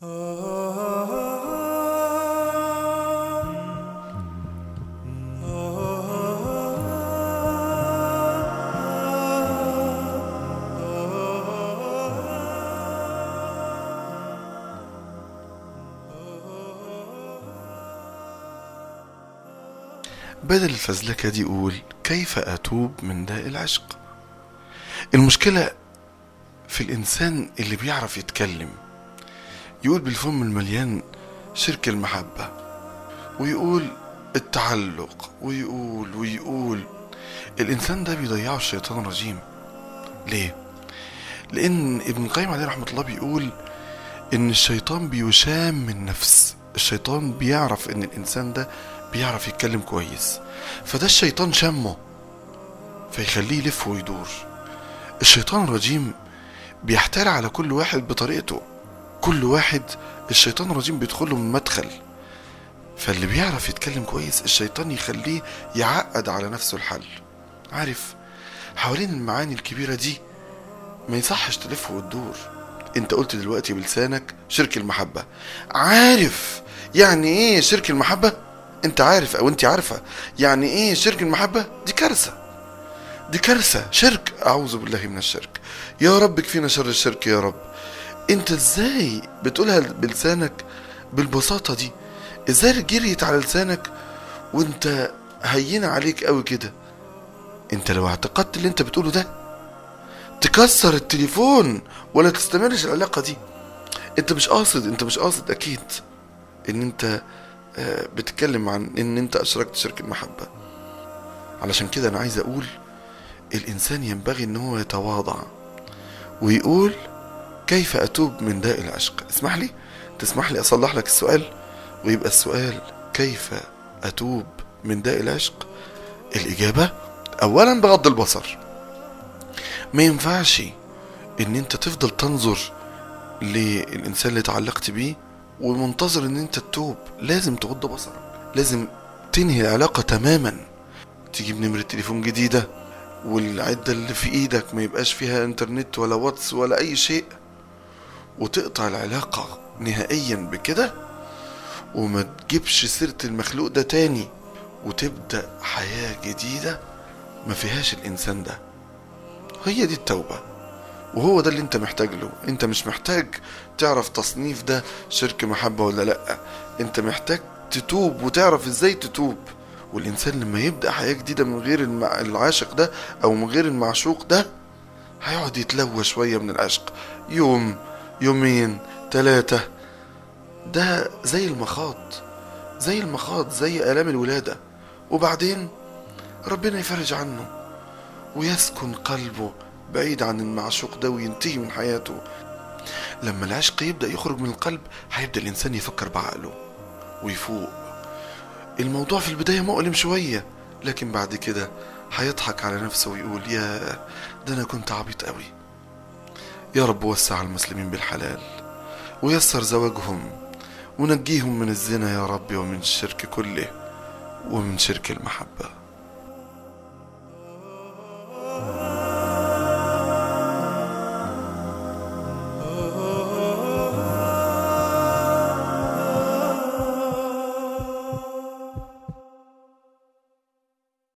بدل الفزلكة دي قول كيف أتوب من داء العشق المشكلة في الإنسان اللي بيعرف يتكلم يقول بالفم المليان شرك المحبة ويقول التعلق ويقول ويقول الإنسان ده بيضيعه الشيطان الرجيم ليه؟ لأن ابن القيم عليه رحمة الله بيقول إن الشيطان بيشام من نفس الشيطان بيعرف إن الإنسان ده بيعرف يتكلم كويس فده الشيطان شمه فيخليه يلف ويدور الشيطان الرجيم بيحتال على كل واحد بطريقته كل واحد الشيطان الرجيم بيدخله من مدخل فاللي بيعرف يتكلم كويس الشيطان يخليه يعقد على نفسه الحل عارف حوالين المعاني الكبيرة دي ما يصحش تلف وتدور انت قلت دلوقتي بلسانك شرك المحبة عارف يعني ايه شرك المحبة انت عارف او انت عارفة يعني ايه شرك المحبة دي كارثة دي كارثة شرك اعوذ بالله من الشرك يا رب كفينا شر الشرك يا رب انت ازاي بتقولها بلسانك بالبساطة دي ازاي جريت على لسانك وانت هينة عليك قوي كده انت لو اعتقدت اللي انت بتقوله ده تكسر التليفون ولا تستمرش العلاقة دي انت مش قاصد انت مش قاصد اكيد ان انت آه، بتتكلم عن ان انت اشركت شرك المحبة علشان كده انا عايز اقول الانسان ينبغي ان هو يتواضع ويقول كيف اتوب من داء العشق اسمح لي تسمح لي اصلح لك السؤال ويبقى السؤال كيف اتوب من داء العشق الاجابة اولا بغض البصر ما ينفعش ان انت تفضل تنظر للانسان اللي اتعلقت بيه ومنتظر ان انت تتوب لازم تغض بصرك لازم تنهي العلاقة تماما تجيب نمرة تليفون جديدة والعدة اللي في ايدك ما يبقاش فيها انترنت ولا واتس ولا اي شيء وتقطع العلاقة نهائيا بكده وما تجيبش سيرة المخلوق ده تاني وتبدأ حياة جديدة ما فيهاش الإنسان ده هي دي التوبة وهو ده اللي انت محتاج له انت مش محتاج تعرف تصنيف ده شرك محبة ولا لا انت محتاج تتوب وتعرف ازاي تتوب والانسان لما يبدأ حياة جديدة من غير المع... العاشق ده او من غير المعشوق ده هيقعد يتلوى شوية من العشق يوم يومين ثلاثة ده زي المخاض زي المخاض زي آلام الولادة وبعدين ربنا يفرج عنه ويسكن قلبه بعيد عن المعشوق ده وينتهي من حياته لما العشق يبدأ يخرج من القلب هيبدأ الإنسان يفكر بعقله ويفوق الموضوع في البداية مؤلم شوية لكن بعد كده هيضحك على نفسه ويقول يا ده أنا كنت عبيط قوي يا رب وسع على المسلمين بالحلال ويسر زواجهم ونجيهم من الزنا يا رب ومن الشرك كله ومن شرك المحبه